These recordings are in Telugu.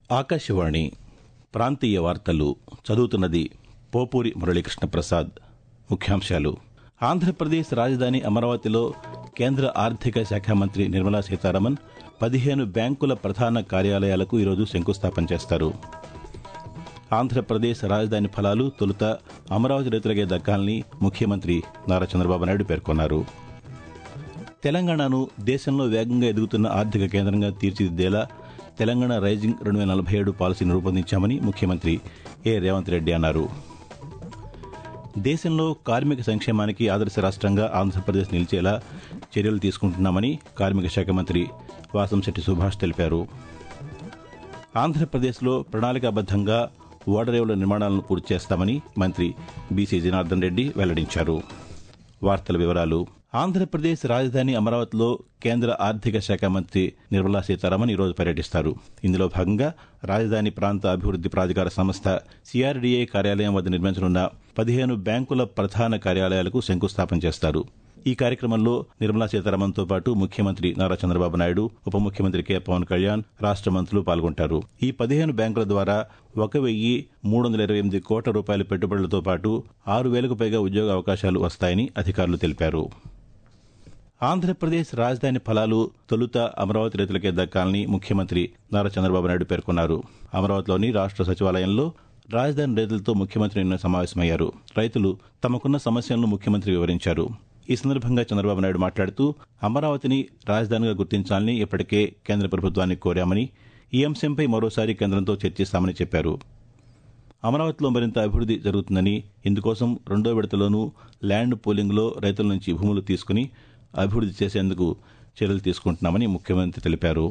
ఆకాశవాణి ప్రాంతీయ వార్తలు చదువుతున్నది పోపూరి మురళీకృష్ణ ప్రసాద్ ముఖ్యాంశాలు ఆంధ్రప్రదేశ్ రాజధాని అమరావతిలో కేంద్ర ఆర్థిక శాఖ మంత్రి నిర్మలా సీతారామన్ పదిహేను బ్యాంకుల ప్రధాన కార్యాలయాలకు ఈరోజు శంకుస్థాపన చేస్తారు ఆంధ్రప్రదేశ్ రాజధాని ఫలాలు తొలుత అమరావతి రైతులకే దక్కాలని ముఖ్యమంత్రి నారా చంద్రబాబు నాయుడు పేర్కొన్నారు తెలంగాణను దేశంలో వేగంగా ఎదుగుతున్న ఆర్థిక కేంద్రంగా తీర్చిదిద్దేలా తెలంగాణ రైజింగ్ రెండు వేల నలభై ఏడు పాలసీని రూపొందించామని ముఖ్యమంత్రి ఏ రేవంత్ రెడ్డి అన్నారు దేశంలో కార్మిక సంక్షేమానికి ఆదర్శ రాష్ట్రంగా ఆంధ్రప్రదేశ్ నిలిచేలా చర్యలు తీసుకుంటున్నామని కార్మిక శాఖ మంత్రి వాసంశెట్టి సుభాష్ తెలిపారు ఆంధ్రప్రదేశ్లో ప్రణాళికాబద్దంగా ఓడరేవుల నిర్మాణాలను పూర్తి చేస్తామని మంత్రి బీసీ జనార్దన్ రెడ్డి వెల్లడించారు వార్తల వివరాలు ఆంధ్రప్రదేశ్ రాజధాని అమరావతిలో కేంద్ర ఆర్థిక శాఖ మంత్రి నిర్మలా సీతారామన్ ఈరోజు పర్యటిస్తారు ఇందులో భాగంగా రాజధాని ప్రాంత అభివృద్ది ప్రాధికార సంస్థ సిఆర్డీఏ కార్యాలయం వద్ద నిర్మించనున్న పదిహేను బ్యాంకుల ప్రధాన కార్యాలయాలకు శంకుస్థాపన చేస్తారు ఈ కార్యక్రమంలో నిర్మలా సీతారామన్తో పాటు ముఖ్యమంత్రి నారా చంద్రబాబు నాయుడు ఉప ముఖ్యమంత్రి కె పవన్ కళ్యాణ్ రాష్ట మంత్రులు పాల్గొంటారు ఈ పదిహేను బ్యాంకుల ద్వారా ఒక వెయ్యి మూడు వందల ఇరవై ఎనిమిది కోట్ల రూపాయల పెట్టుబడులతో పాటు ఆరు వేలకు పైగా ఉద్యోగ అవకాశాలు వస్తాయని అధికారులు తెలిపారు ఆంధ్రప్రదేశ్ రాజధాని ఫలాలు తొలుత అమరావతి రైతులకే దక్కాలని ముఖ్యమంత్రి నారా చంద్రబాబు నాయుడు పేర్కొన్నారు అమరావతిలోని రాష్ట సచివాలయంలో రాజధాని రైతులతో ముఖ్యమంత్రి నిన్న సమావేశమయ్యారు రైతులు తమకున్న సమస్యలను ముఖ్యమంత్రి వివరించారు ఈ సందర్భంగా చంద్రబాబు నాయుడు మాట్లాడుతూ అమరావతిని రాజధానిగా గుర్తించాలని ఇప్పటికే కేంద్ర ప్రభుత్వాన్ని కోరామని ఈ అంశంపై మరోసారి కేంద్రంతో చర్చిస్తామని చెప్పారు అమరావతిలో మరింత అభివృద్ది జరుగుతుందని ఇందుకోసం రెండో విడతలోనూ ల్యాండ్ పూలింగ్లో రైతుల నుంచి భూములు తీసుకుని అభివృద్ది చేసేందుకు చర్యలు తీసుకుంటున్నామని ముఖ్యమంత్రి తెలిపారు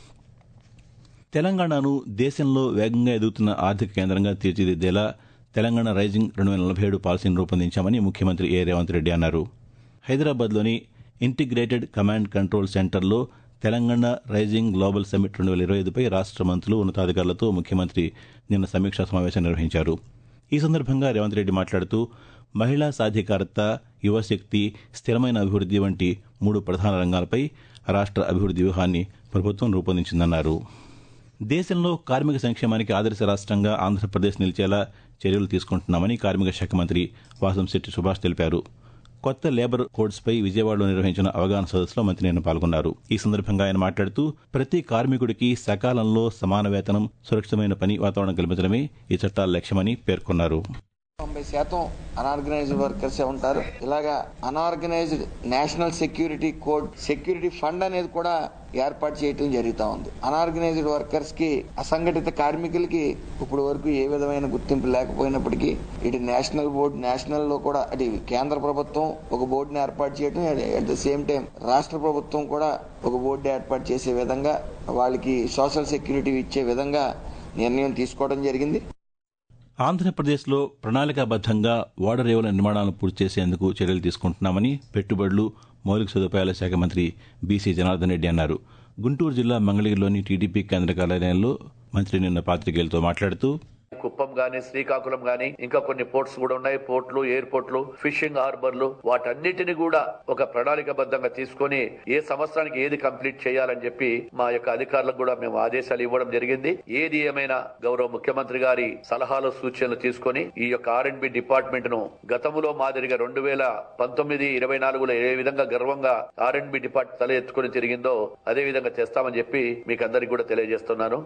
తెలంగాణను దేశంలో వేగంగా ఎదుగుతున్న ఆర్థిక కేంద్రంగా తీర్చిదిద్దేలా తెలంగాణ రైజింగ్ రెండు వేల నలభై ఏడు పాలసీని రూపొందించామని ముఖ్యమంత్రి ఏ రేవంత్ రెడ్డి అన్నారు హైదరాబాద్లోని ఇంటిగ్రేటెడ్ కమాండ్ కంట్రోల్ సెంటర్లో తెలంగాణ రైజింగ్ గ్లోబల్ సమ్మిట్ రెండు వేల ఇరవై ఐదుపై రాష్ట మంత్రులు ఉన్నతాధికారులతో ముఖ్యమంత్రి నిన్న సమీక్షా సమావేశం నిర్వహించారు ఈ సందర్భంగా రేవంత్ రెడ్డి మాట్లాడుతూ మహిళా సాధికారత యువశక్తి స్థిరమైన అభివృద్ది వంటి మూడు ప్రధాన రంగాలపై రాష్ట అభివృద్ది వ్యూహాన్ని ప్రభుత్వం రూపొందించిందన్నారు దేశంలో కార్మిక సంక్షేమానికి ఆదర్శ రాష్ట్రంగా ఆంధ్రప్రదేశ్ నిలిచేలా చర్యలు తీసుకుంటున్నామని కార్మిక శాఖ మంత్రి వాసంశెట్టి సుభాష్ తెలిపారు కొత్త లేబర్ కోడ్స్పై విజయవాడలో నిర్వహించిన అవగాహన సదస్సులో మంత్రి నిన్న పాల్గొన్నారు ఈ సందర్భంగా ఆయన మాట్లాడుతూ ప్రతి కార్మికుడికి సకాలంలో సమాన వేతనం సురక్షితమైన పని వాతావరణం కల్పించడమే ఈ చట్టాల లక్ష్యమని పేర్కొన్నారు తొంభై శాతం అనార్గనైజ్డ్ వర్కర్స్ ఉంటారు ఇలాగా unorganised national security code security fund అనేది కూడా ఏర్పాటు చేయటం జరుగుతూ ఉంది అనార్గనైజ్డ్ వర్కర్స్ కి అసంఘటిత కార్మికులకి ఇప్పుడు వరకు ఏ విధమైన గుర్తింపు లేకపోయినప్పటికీ ఇటు నేషనల్ బోర్డు నేషనల్ లో కూడా అది కేంద్ర ప్రభుత్వం ఒక బోర్డుని ఏర్పాటు చేయడం అట్ ద సేమ్ టైం రాష్ట్ర ప్రభుత్వం కూడా ఒక బోర్డు ఏర్పాటు చేసే విధంగా వాళ్ళకి సోషల్ సెక్యూరిటీ ఇచ్చే విధంగా నిర్ణయం తీసుకోవడం జరిగింది ఆంధ్రప్రదేశ్లో ప్రణాళికాబద్దంగా ఓడరేవుల నిర్మాణాలను పూర్తి చేసేందుకు చర్యలు తీసుకుంటున్నామని పెట్టుబడులు మౌలిక సదుపాయాల శాఖ మంత్రి బీసీ జనార్దన్ రెడ్డి అన్నారు గుంటూరు జిల్లా మంగళగిరిలోని టీడీపీ కేంద్ర కార్యాలయంలో మంత్రి నిన్న పాతికేయులతో మాట్లాడుతూ కుప్పం గాని శ్రీకాకుళం గాని ఇంకా కొన్ని పోర్ట్స్ కూడా ఉన్నాయి పోర్ట్లు ఎయిర్పోర్ట్లు ఫిషింగ్ హార్బర్లు వాటన్నిటిని కూడా ఒక ప్రణాళికబద్ధంగా తీసుకొని ఏ సంవత్సరానికి ఏది కంప్లీట్ చేయాలని చెప్పి మా యొక్క అధికారులకు కూడా మేము ఆదేశాలు ఇవ్వడం జరిగింది ఏది ఏమైనా గౌరవ ముఖ్యమంత్రి గారి సలహాలు సూచనలు తీసుకొని ఈ యొక్క ఆర్ అండ్ బి డిపార్ట్మెంట్ ను గతంలో మాదిరిగా రెండు వేల పంతొమ్మిది ఇరవై నాలుగులో ఏ విధంగా గర్వంగా ఆర్ అండ్ బి డిపార్ట్మెంట్ తల ఎత్తుకుని తిరిగిందో అదే విధంగా చేస్తామని చెప్పి మీకు అందరికి కూడా తెలియజేస్తున్నాను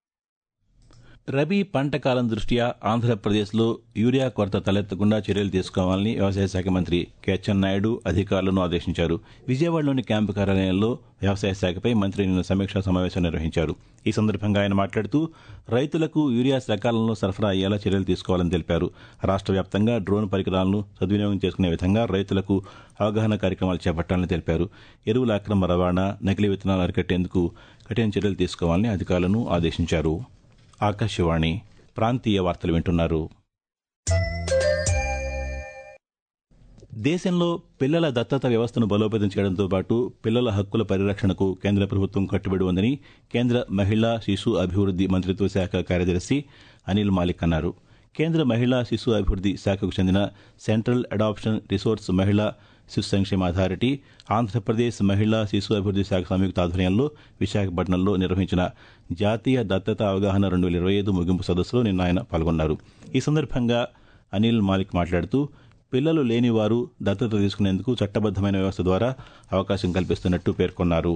రబీ పంట కాలం దృష్ట్యా ఆంధ్రప్రదేశ్లో యూరియా కొరత తలెత్తకుండా చర్యలు తీసుకోవాలని వ్యవసాయ శాఖ మంత్రి కె నాయుడు అధికారులను ఆదేశించారు విజయవాడలోని క్యాంపు కార్యాలయంలో వ్యవసాయ శాఖపై మంత్రి నిన్న సమీక్షా సమావేశం నిర్వహించారు ఈ సందర్భంగా ఆయన మాట్లాడుతూ రైతులకు యూరియా సకాలంలో సరఫరా అయ్యేలా చర్యలు తీసుకోవాలని తెలిపారు రాష్ట్ర వ్యాప్తంగా డ్రోన్ పరికరాలను సద్వినియోగం చేసుకునే విధంగా రైతులకు అవగాహన కార్యక్రమాలు చేపట్టాలని తెలిపారు ఎరువుల అక్రమ రవాణా నకిలీ విత్తనాలు అరికట్టేందుకు కఠిన చర్యలు తీసుకోవాలని అధికారులను ఆదేశించారు ఆకాశవాణి ప్రాంతీయ వార్తలు వింటున్నారు దేశంలో పిల్లల దత్తత వ్యవస్థను బలోపేతం చేయడంతో పాటు పిల్లల హక్కుల పరిరక్షణకు కేంద్ర ప్రభుత్వం కట్టుబడి ఉందని కేంద్ర మహిళా శిశు అభివృద్ది మంత్రిత్వ శాఖ కార్యదర్శి అనిల్ మాలిక్ అన్నారు కేంద్ర మహిళా శిశు అభివృద్ది శాఖకు చెందిన సెంట్రల్ అడాప్షన్ రిసోర్స్ మహిళా శిశు సంక్షేమ అథారిటీ ఆంధ్రప్రదేశ్ మహిళా శిశు అభివృద్ది శాఖ సంయుక్త ఆధ్వర్యంలో విశాఖపట్నంలో నిర్వహించిన జాతీయ దత్తత అవగాహన రెండు వేల ఇరవై ఐదు ముగింపు సదస్సులో నిన్న ఆయన పాల్గొన్నారు ఈ సందర్భంగా అనిల్ మాలిక్ మాట్లాడుతూ పిల్లలు లేని వారు దత్తత తీసుకునేందుకు చట్టబద్దమైన వ్యవస్థ ద్వారా అవకాశం కల్పిస్తున్నట్టు పేర్కొన్నారు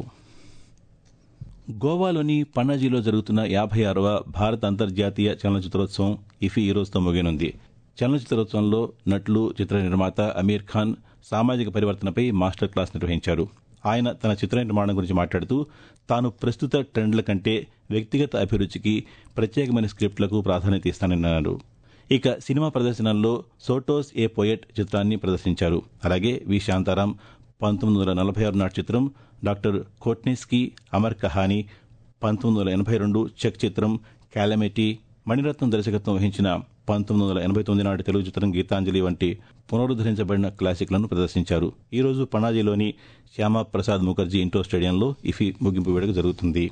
గోవాలోని పణజీలో జరుగుతున్న యాభై ఆరవ భారత అంతర్జాతీయ చలనచిత్రోత్సవం ఇఫీ ఈ రోజుతో ముగియనుంది చలనచిత్రోత్సవంలో నటులు చిత్ర నిర్మాత అమీర్ ఖాన్ సామాజిక పరివర్తనపై మాస్టర్ క్లాస్ నిర్వహించారు ఆయన తన చిత్ర నిర్మాణం గురించి మాట్లాడుతూ తాను ప్రస్తుత ట్రెండ్ల కంటే వ్యక్తిగత అభిరుచికి ప్రత్యేకమైన స్క్రిప్ట్లకు ప్రాధాన్యత ఇస్తానన్నారు ఇక సినిమా ప్రదర్శనల్లో సోటోస్ ఏ పోయెట్ చిత్రాన్ని ప్రదర్శించారు అలాగే వి శాంతారాం పంతొమ్మిది వందల నలభై ఆరు నాటి చిత్రం డాక్టర్ కోట్నిస్కి అమర్ కహానీ పంతొమ్మిది వందల ఎనభై రెండు చెక్ చిత్రం క్యాలమెటీ మణిరత్నం దర్శకత్వం వహించిన పంతొమ్మిది వందల ఎనభై తొమ్మిది నాటి తెలుగు చిత్రం గీతాంజలి వంటి పునరుద్ధరించబడిన క్లాసిక్లను ప్రదర్శించారు ఈ రోజు పణాజీలోని శ్యామాప్రసాద్ ముఖర్జీ ఇండోర్ స్టేడియంలో ఇఫీ ముగింపు వేడుక జరుగుతుంది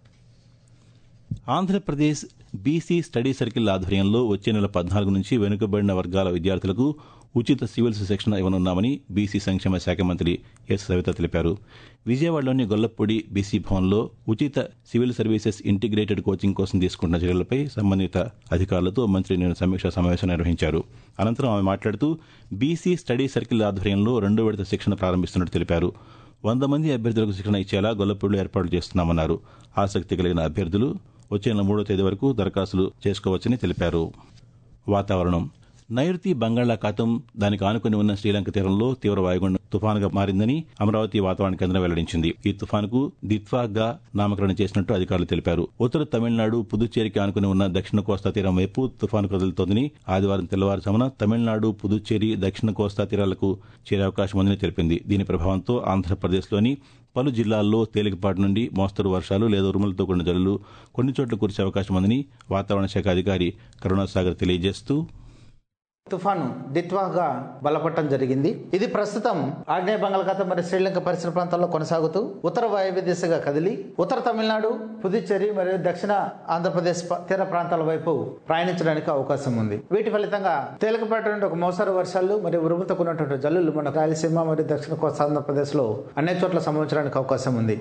ఆంధ్రప్రదేశ్ బీసీ స్టడీ సర్కిల్ ఆధ్వర్యంలో వచ్చే నెల పద్నాలుగు నుంచి వెనుకబడిన వర్గాల విద్యార్థులకు ఉచిత సివిల్స్ శిక్షణ ఇవ్వనున్నామని బీసీ సంక్షేమ శాఖ మంత్రి ఎస్ సవిత తెలిపారు విజయవాడలోని గొల్లపూడి బీసీ భవన్లో ఉచిత సివిల్ సర్వీసెస్ ఇంటిగ్రేటెడ్ కోచింగ్ కోసం తీసుకుంటున్న చర్యలపై సంబంధిత అధికారులతో మంత్రి నిన్న సమీక్షా సమావేశం నిర్వహించారు అనంతరం ఆమె మాట్లాడుతూ బీసీ స్టడీ సర్కిల్ ఆధ్వర్యంలో రెండో విడత శిక్షణ ప్రారంభిస్తున్నట్టు తెలిపారు వంద మంది అభ్యర్థులకు శిక్షణ ఇచ్చేలా గొల్లపూడిలో ఏర్పాట్లు చేస్తున్నామన్నారు ఆసక్తి కలిగిన అభ్యర్థులు వచ్చే నెల మూడో తేదీ వరకు దరఖాస్తులు చేసుకోవచ్చని తెలిపారు వాతావరణం నైరుతి బంగాళాఖాతం దానికి ఆనుకుని ఉన్న శ్రీలంక తీరంలో తీవ్ర వాయుగుండం తుఫానుగా మారిందని అమరావతి వాతావరణ కేంద్రం వెల్లడించింది ఈ తుఫానుకు దిత్వాగా నామకరణం చేసినట్టు అధికారులు తెలిపారు ఉత్తర తమిళనాడు పుదుచ్చేరికి ఆనుకుని ఉన్న దక్షిణ కోస్తా తీరం వైపు తుఫాను కదులుతోందని ఆదివారం తెల్లవారుజామున తమిళనాడు పుదుచ్చేరి దక్షిణ కోస్తా తీరాలకు చేరే అవకాశం ఉందని తెలిపింది దీని ప్రభావంతో ఆంధ్రప్రదేశ్లోని పలు జిల్లాల్లో తేలికపాటి నుండి మోస్తరు వర్షాలు లేదా ఉరుములతో కూడిన జల్లులు కొన్ని చోట్ల కురిసే అవకాశం ఉందని వాతావరణ శాఖ అధికారి కరుణాసాగర్ తెలియజేస్తూ తుఫాను దిత్వాగా బలపడటం జరిగింది ఇది ప్రస్తుతం ఆగ్నేయ బంగాళాఖాతం మరియు శ్రీలంక పరిసర ప్రాంతాల్లో కొనసాగుతూ ఉత్తర వాయువ్య దిశగా కదిలి ఉత్తర తమిళనాడు పుదుచ్చేరి మరియు దక్షిణ ఆంధ్రప్రదేశ్ ప- తీర ప్రాంతాల వైపు ప్రయాణించడానికి అవకాశం ఉంది వీటి ఫలితంగా తేలికపాటి నుండి ఒక మోస్తరు వర్షాలు మరియు ఉరుములతో కూడినటువంటి జల్లులు మన రాయలసీమ మరియు దక్షిణ కోస్తా ఆంధ్రప్రదేశ్ లో అనేక చోట్ల సంభవించడానికి అవకాశం ఉంది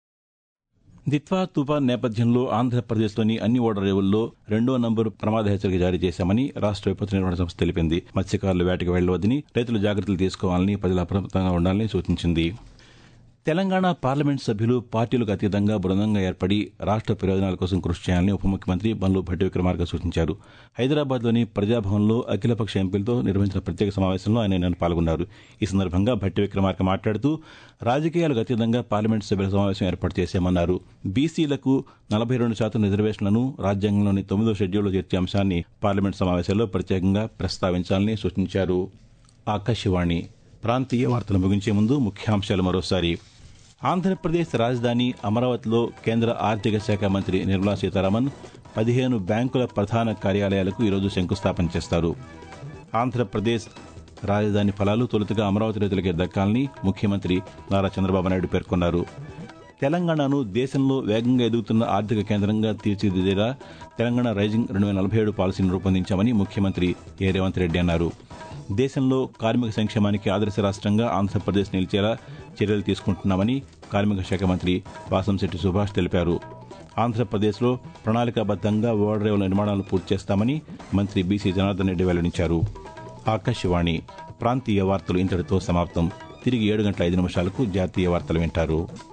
దిత్వా తుఫాన్ నేపథ్యంలో ఆంధ్రప్రదేశ్లోని అన్ని ఓడర్ రేవుల్లో రెండో నంబరు ప్రమాద హెచ్చరిక జారీ చేశామని రాష్ట్ర విపత్తు నిర్వహణ సంస్థ తెలిపింది మత్స్యకారులు వేటకు వెళ్లవద్దని రైతులు జాగ్రత్తలు తీసుకోవాలని ప్రజలు అప్రమత్తంగా ఉండాలని సూచించింది తెలంగాణ పార్లమెంట్ సభ్యులు పార్టీలకు అతీతంగా బృందంగా ఏర్పడి రాష్ట్ర ప్రయోజనాల కోసం కృషి చేయాలని ఉప ముఖ్యమంత్రి బండ్లు భట్టి విక్రమార్క సూచించారు హైదరాబాద్లోని ప్రజాభవన్లో అఖిలపక్ష ఎంపీలతో నిర్వహించిన ప్రత్యేక సమావేశంలో ఆయన నిన్న పాల్గొన్నారు ఈ సందర్భంగా భట్టి విక్రమార్క మాట్లాడుతూ రాజకీయాలకు అతీతంగా పార్లమెంట్ సభ్యుల సమావేశం ఏర్పాటు చేశామన్నారు బీసీలకు నలభై రెండు శాతం రిజర్వేషన్లను రాజ్యాంగంలోని తొమ్మిదో షెడ్యూల్లో చేర్చే అంశాన్ని పార్లమెంట్ సమావేశాల్లో ప్రత్యేకంగా ప్రస్తావించాలని సూచించారు ఆకాశవాణి ప్రాంతీయ వార్తలు ముగించే ముందు ముఖ్యాంశాలు మరోసారి ఆంధ్రప్రదేశ్ రాజధాని అమరావతిలో కేంద్ర ఆర్థిక శాఖ మంత్రి నిర్మలా సీతారామన్ పదిహేను బ్యాంకుల ప్రధాన కార్యాలయాలకు ఈరోజు శంకుస్థాపన చేస్తారు ఆంధ్రప్రదేశ్ రాజధాని ఫలాలు తొలుతగా అమరావతి రైతులకే దక్కాలని ముఖ్యమంత్రి నారా చంద్రబాబు నాయుడు పేర్కొన్నారు తెలంగాణను దేశంలో వేగంగా ఎదుగుతున్న ఆర్థిక కేంద్రంగా తీర్చిదిద్దేలా తెలంగాణ రైజింగ్ రెండు వేల నలభై ఏడు పాలసీని రూపొందించామని ముఖ్యమంత్రి ఏ రేవంత్ రెడ్డి అన్నారు దేశంలో కార్మిక సంక్షేమానికి ఆదర్శ రాష్ట్రంగా ఆంధ్రప్రదేశ్ నిలిచేలా చర్యలు తీసుకుంటున్నామని కార్మిక శాఖ మంత్రి వాసంశెట్టి సుభాష్ తెలిపారు ఆంధ్రప్రదేశ్లో ప్రణాళికాబద్దంగా ఓడరేవుల నిర్మాణాలు పూర్తి చేస్తామని మంత్రి బీసీ జనార్దన్ రెడ్డి వెల్లడించారు ఆకాశవాణి ప్రాంతీయ వార్తలు ఇంతటితో సమాప్తం తిరిగి ఏడు గంటల ఐదు నిమిషాలకు జాతీయ వార్తలు వింటారు